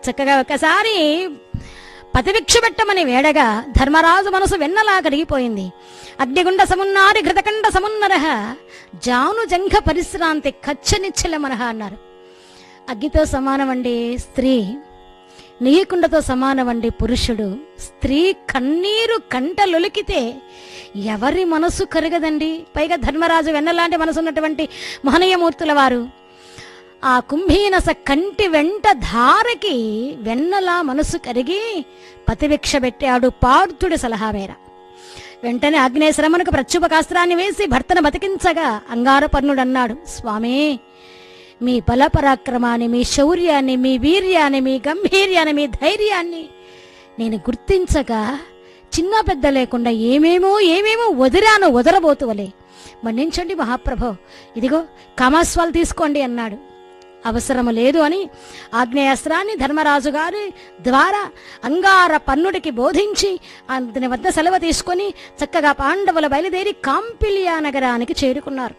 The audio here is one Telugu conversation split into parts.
చక్కగా ఒకసారి పతివిక్ష పెట్టమని వేడగా ధర్మరాజు మనసు వెన్నలా కరిగిపోయింది అగ్నిగుండ సమున్నారి ఘృతకండ సమున్నరహ జాను జంఘ పరిశ్రాంతి కచ్చనిచ్చల మనహ అన్నారు అగ్గితో సమానమండి స్త్రీ నీకుండతో సమానమండి పురుషుడు స్త్రీ కన్నీరు కంటలొలికితే ఎవరి మనసు కరగదండి పైగా ధర్మరాజు వెన్నలాంటి మనసు ఉన్నటువంటి మహనీయమూర్తుల వారు ఆ కుంభీనస కంటి వెంట ధారకి వెన్నలా మనసు కరిగి పతిభిక్ష పెట్టాడు పార్థుడి సలహా మేర వెంటనే అగ్నేశ్రమణకు ప్రత్యుపకాస్త్రాన్ని వేసి భర్తను బతికించగా అంగారపర్ణుడన్నాడు స్వామి మీ బలపరాక్రమాన్ని మీ శౌర్యాన్ని మీ వీర్యాన్ని మీ గంభీర్యాన్ని మీ ధైర్యాన్ని నేను గుర్తించగా చిన్న పెద్ద లేకుండా ఏమేమో ఏమేమో వదిరాను వదరబోతువలే మన్నించండి మహాప్రభో ఇదిగో కామాస్వాలు తీసుకోండి అన్నాడు అవసరము లేదు అని ఆగ్నేయాస్త్రాన్ని ధర్మరాజు గారి ద్వారా అంగార పన్నుడికి బోధించి అతని వద్ద సెలవు తీసుకొని చక్కగా పాండవులు బయలుదేరి కాంపిలియా నగరానికి చేరుకున్నారు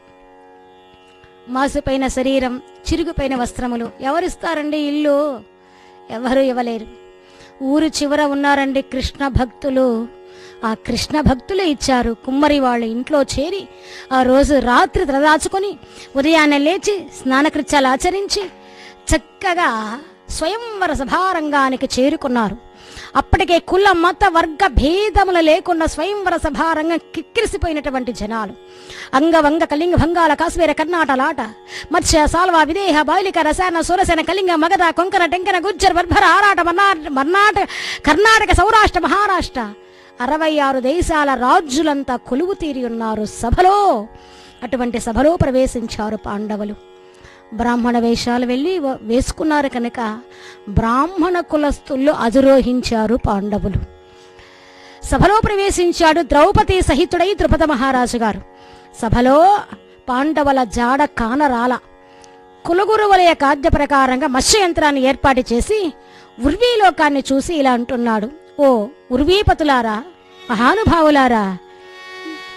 మాసిపోయిన శరీరం చిరుగుపోయిన వస్త్రములు ఎవరిస్తారండి ఇల్లు ఎవరు ఇవ్వలేరు ఊరు చివర ఉన్నారండి కృష్ణ భక్తులు ఆ కృష్ణ భక్తులే ఇచ్చారు కుమ్మరి వాళ్ళ ఇంట్లో చేరి ఆ రోజు రాత్రి తలదాచుకొని ఉదయాన్నే లేచి స్నానకృత్యాలు ఆచరించి చక్కగా స్వయంవర సభారంగానికి చేరుకున్నారు అప్పటికే కుల మత వర్గ భేదములు లేకుండా స్వయంవర సభారంగం కిక్కిరిసిపోయినటువంటి జనాలు అంగవంగ కళింగ భంగాల కాశ్మీర కర్ణాటలాట మత్స్య సాల్వ విదేహ బాలిక రసాయన సురసేన కళింగ మగధ కొంకణ టెంకన గుజ్జర్ బర్భర ఆరాట మర్నాట మర్నాట కర్ణాటక సౌరాష్ట్ర మహారాష్ట్ర అరవై ఆరు దేశాల రాజులంతా కొలువు తీరి ఉన్నారు సభలో అటువంటి సభలో ప్రవేశించారు పాండవులు బ్రాహ్మణ వేషాలు వెళ్ళి వ- వేసుకున్నారు కనుక బ్రాహ్మణ కులస్తుల్లో అధిరోహించారు పాండవులు సభలో ప్రవేశించాడు ద్రౌపది సహితుడై ద్రుపద మహారాజు గారు సభలో పాండవుల జాడ కానరాల కులగురువలయ కాద్య ప్రకారంగా మత్స్య యంత్రాన్ని ఏర్పాటు చేసి ఉర్వీలోకాన్ని చూసి ఇలా అంటున్నాడు ఓ ఉర్వీపతులారా మహానుభావులారా